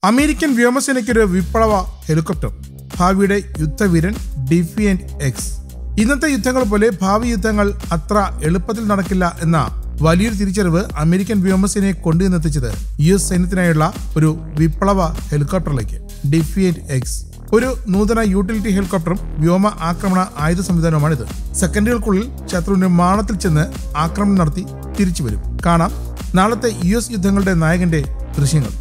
American വ്യോമസേനയ്ക്കൊരു വിപ്ലവ helicopter ഭാവിയുടെ യുദ്ധവീരൻ ഡിഫിയന്റ് X ഇന്നത്തെ യുദ്ധങ്ങൾ പോലെ ഭാവി യുദ്ധങ്ങൾ അത്ര എളുപ്പത്തിൽ നടക്കില്ല എന്ന വലിയൊരു തിരിച്ചറിവ് അമേരിക്കൻ വ്യോമസേനയെ കൊണ്ടുവന്നെത്തിച്ചത് യു എസ് സൈന്യത്തിനായുള്ള ഒരു വിപ്ലവ ഹെലികോപ്റ്ററിലേക്ക് ഡിഫിയന്റ് എക്സ് ഒരു നൂതന യൂട്ടിലിറ്റി ഹെലികോപ്റ്ററും വ്യോമ ആക്രമണ ആയുധ സംവിധാനവുമാണിത് സെക്കൻഡുകൾക്കുള്ളിൽ ശത്രുവിന്റെ മാണത്തിൽ ചെന്ന് ആക്രമണം നടത്തി തിരിച്ചു വരും കാണാം നാളത്തെ യു എസ് യുദ്ധങ്ങളുടെ നായകന്റെ ദൃശ്യങ്ങൾ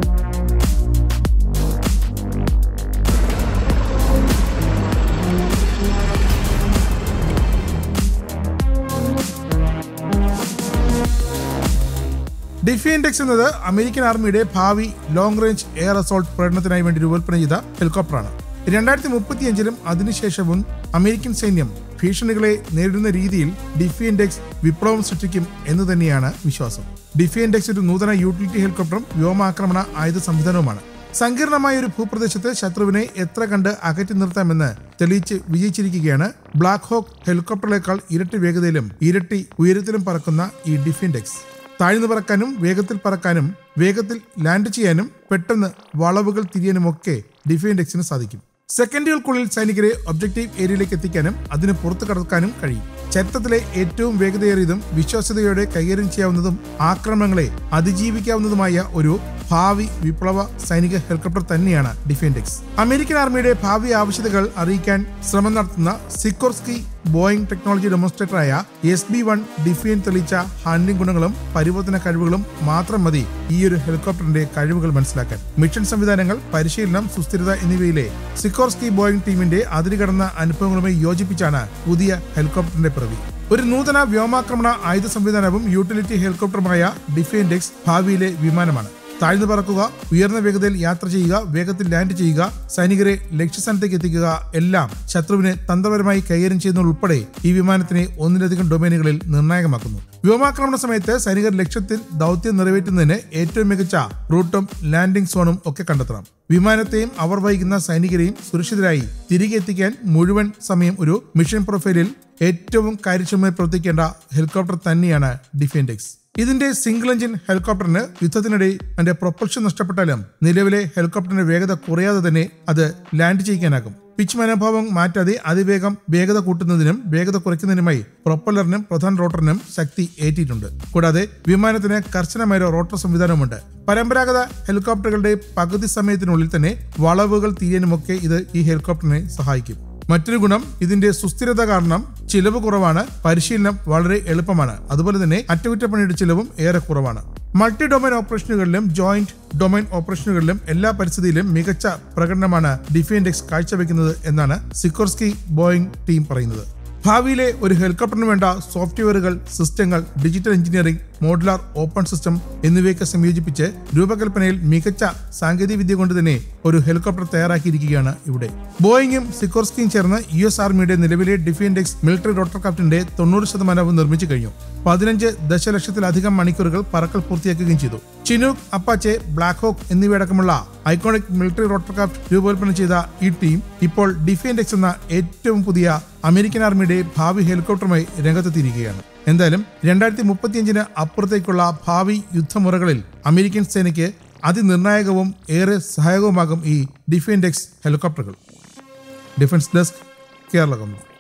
ഡിഫിയൻഡെക്സ് എന്നത് അമേരിക്കൻ ആർമിയുടെ ഭാവി ലോങ് റേഞ്ച് എയർ അസോൾട്ട് പ്രകടനത്തിനായി വേണ്ടി രൂപകൽപ്പന ചെയ്ത ഹെലികോപ്റ്ററാണ് രണ്ടായിരത്തി മുപ്പത്തിയഞ്ചിലും അതിനുശേഷവും അമേരിക്കൻ സൈന്യം ഭീഷണികളെ നേരിടുന്ന രീതിയിൽ ഡിഫിയൻഡെക്സ് വിപ്ലവം സൃഷ്ടിക്കും എന്ന് തന്നെയാണ് വിശ്വാസം ഡിഫിയൻഡെക്സ് ഒരു നൂതന യൂട്ടിലിറ്റി ഹെലികോപ്റ്ററും വ്യോമാക്രമണ ആയുധ സംവിധാനവുമാണ് സങ്കീർണമായ ഒരു ഭൂപ്രദേശത്ത് ശത്രുവിനെ എത്ര കണ്ട് അകറ്റി നിർത്താമെന്ന് തെളിയിച്ച് വിജയിച്ചിരിക്കുകയാണ് ബ്ലാക്ക് ഹോക്ക് ഹെലികോപ്റ്ററിനേക്കാൾ ഇരട്ടി വേഗതയിലും ഇരട്ടി ഉയരത്തിലും പറക്കുന്ന ഈ ഡിഫിൻഡെക്സ് താഴ്ന്നു പറക്കാനും വേഗത്തിൽ പറക്കാനും വേഗത്തിൽ ലാൻഡ് ചെയ്യാനും പെട്ടെന്ന് വളവുകൾ തിരിയാനുമൊക്കെ ഡിഫിൻഡെക്സിന് സാധിക്കും സെക്കൻഡുകൾക്കുള്ളിൽ സൈനികരെ ഒബ്ജക്റ്റീവ് ഏരിയയിലേക്ക് എത്തിക്കാനും അതിന് പുറത്തു കടക്കാനും കഴിയും ചരിത്രത്തിലെ ഏറ്റവും വേഗതയേറിയതും വിശ്വാസ്യതയോടെ കൈകാര്യം ചെയ്യാവുന്നതും ആക്രമണങ്ങളെ അതിജീവിക്കാവുന്നതുമായ ഒരു ഭാവി വിപ്ലവ സൈനിക ഹെലികോപ്റ്റർ തന്നെയാണ് ഡിഫെൻഡെക്സ് അമേരിക്കൻ ആർമിയുടെ ഭാവി ആവശ്യകതകൾ അറിയിക്കാൻ ശ്രമം നടത്തുന്ന സിക്കോർസ്കി ബോയിങ് ടെക്നോളജി ഡെമോൺസ്ട്രേറ്ററായ എസ് ബി വൺ ഡിഫിയൻ തെളിയിച്ച ഹാൻഡിംഗ് ഗുണങ്ങളും പരിവർത്തന കഴിവുകളും മാത്രം മതി ഈ ഒരു ഹെലികോപ്റ്ററിന്റെ കഴിവുകൾ മനസ്സിലാക്കാൻ മിഷൻ സംവിധാനങ്ങൾ പരിശീലനം സുസ്ഥിരത എന്നിവയിലെ സിക്കോർസ്കി ബോയിങ് ടീമിന്റെ അതിരുകടന്ന അനുഭവങ്ങളുമായി യോജിപ്പിച്ചാണ് പുതിയ ഹെലികോപ്റ്ററിന്റെ പിറവി ഒരു നൂതന വ്യോമാക്രമണ ആയുധ സംവിധാനവും യൂട്ടിലിറ്റി ഹെലികോപ്റ്ററുമായ ഡിഫെൻഡെക്സ് ഭാവിയിലെ വിമാനമാണ് താഴ്ന്നു പറക്കുക ഉയർന്ന വേഗതയിൽ യാത്ര ചെയ്യുക വേഗത്തിൽ ലാൻഡ് ചെയ്യുക സൈനികരെ ലക്ഷ്യസ്ഥാനത്തേക്ക് എത്തിക്കുക എല്ലാം ശത്രുവിനെ തന്ത്രപരമായി കൈകാര്യം ചെയ്യുന്നത് ഉൾപ്പെടെ ഈ വിമാനത്തിനെ ഒന്നിലധികം ഡൊമൈനുകളിൽ നിർണായകമാക്കുന്നു വ്യോമാക്രമണ സമയത്ത് സൈനികർ ലക്ഷ്യത്തിൽ ദൗത്യം നിറവേറ്റുന്നതിന് ഏറ്റവും മികച്ച റൂട്ടും ലാൻഡിംഗ് സോണും ഒക്കെ കണ്ടെത്തണം വിമാനത്തെയും അവർ വഹിക്കുന്ന സൈനികരെയും സുരക്ഷിതരായി തിരികെ എത്തിക്കാൻ മുഴുവൻ സമയം ഒരു മിഷൻ പ്രൊഫൈലിൽ ഏറ്റവും കാര്യക്ഷമമായി പ്രവർത്തിക്കേണ്ട ഹെലികോപ്റ്റർ തന്നെയാണ് ഡിഫെൻഡെക്സ് ഇതിന്റെ സിംഗിൾ എഞ്ചിൻ ഹെലികോപ്റ്ററിന് യുദ്ധത്തിനിടെ അതിന്റെ പ്രൊപ്പൽഷൻ നഷ്ടപ്പെട്ടാലും നിലവിലെ ഹെലികോപ്റ്ററിന്റെ വേഗത കുറയാതെ തന്നെ അത് ലാൻഡ് ചെയ്യിക്കാനാകും പിച്ച് മനോഭാവം മാറ്റാതെ അതിവേഗം വേഗത കൂട്ടുന്നതിനും വേഗത കുറയ്ക്കുന്നതിനുമായി പ്രൊപ്പല്ലറിനും പ്രധാന റോട്ടറിനും ശക്തി ഏറ്റിയിട്ടുണ്ട് കൂടാതെ വിമാനത്തിന് കർശനമായ റോട്ടർ സംവിധാനമുണ്ട് പരമ്പരാഗത ഹെലികോപ്റ്ററുകളുടെ പകുതി സമയത്തിനുള്ളിൽ തന്നെ വളവുകൾ തീരാനുമൊക്കെ ഇത് ഈ ഹെലികോപ്റ്ററിനെ സഹായിക്കും മറ്റൊരു ഗുണം ഇതിന്റെ സുസ്ഥിരത കാരണം ചിലവ് കുറവാണ് പരിശീലനം വളരെ എളുപ്പമാണ് അതുപോലെ തന്നെ അറ്റകുറ്റപ്പണിയുടെ ചിലവും ഏറെ കുറവാണ് മൾട്ടി ഡൊമൈൻ ഓപ്പറേഷനുകളിലും ജോയിന്റ് ഡൊമൈൻ ഓപ്പറേഷനുകളിലും എല്ലാ പരിസ്ഥിതിയിലും മികച്ച പ്രകടനമാണ് ഡിഫിയൻഡെക്സ് കാഴ്ചവെക്കുന്നത് എന്നാണ് സിക്കോർസ്കി ബോയിങ് ടീം പറയുന്നത് ഭാവിയിലെ ഒരു ഹെലികോപ്റ്ററിന് വേണ്ട സോഫ്റ്റ്വെയറുകൾ സിസ്റ്റങ്ങൾ digital engineering modular open system എന്നിവയൊക്കെ സംയോജിപ്പിച്ച് രൂപകൽപ്പനയിൽ മികച്ച സാങ്കേതിക വിദ്യ കൊണ്ട് തന്നെ ഒരു ഹെലികോപ്റ്റർ തയ്യാറാക്കിയിരിക്കുകയാണ് ഇവിടെ ബോയിങ്ങും സിക്കോർസ്കിയും ചേർന്ന് യു എസ് ആർമിയുടെ നിലവിലെ ഡിഫിയൻഡെക്സ് മിലിറ്ററി റോട്ടർ ക്രാഫ്റ്റിന്റെ തൊണ്ണൂറ് ശതമാനവും നിർമ്മിച്ചു കഴിഞ്ഞു പതിനഞ്ച് ദശലക്ഷത്തിലധികം മണിക്കൂറുകൾ പറക്കൽ പൂർത്തിയാക്കുകയും ചെയ്തു ചിനൂക്ക് അപ്പാച്ചെ ബ്ലാക്ക് ഹോക്ക് എന്നിവയടക്കമുള്ള ഐക്കോണിക് മിലിറ്ററി റോട്ടർ ക്രാഫ്റ്റ് രൂപകൽപ്പന ചെയ്ത ഈ ടീം ഇപ്പോൾ ഡിഫിയൻഡെക്സ് എന്ന ഏറ്റവും പുതിയ അമേരിക്കൻ ആർമിയുടെ ഭാവി ഹെലികോപ്റ്ററുമായി രംഗത്തെത്തിയിരിക്കുകയാണ് എന്തായാലും രണ്ടായിരത്തി മുപ്പത്തിയഞ്ചിന് അപ്പുറത്തേക്കുള്ള ഭാവി യുദ്ധമുറകളിൽ അമേരിക്കൻ സേനയ്ക്ക് അതിനിർണായകവും ഏറെ സഹായകവുമാകും ഈ ഡിഫെൻഡെക്സ് ഹെലികോപ്റ്ററുകൾ ഡിഫൻസ് ഡെസ്ക് കേരള കമ്പനി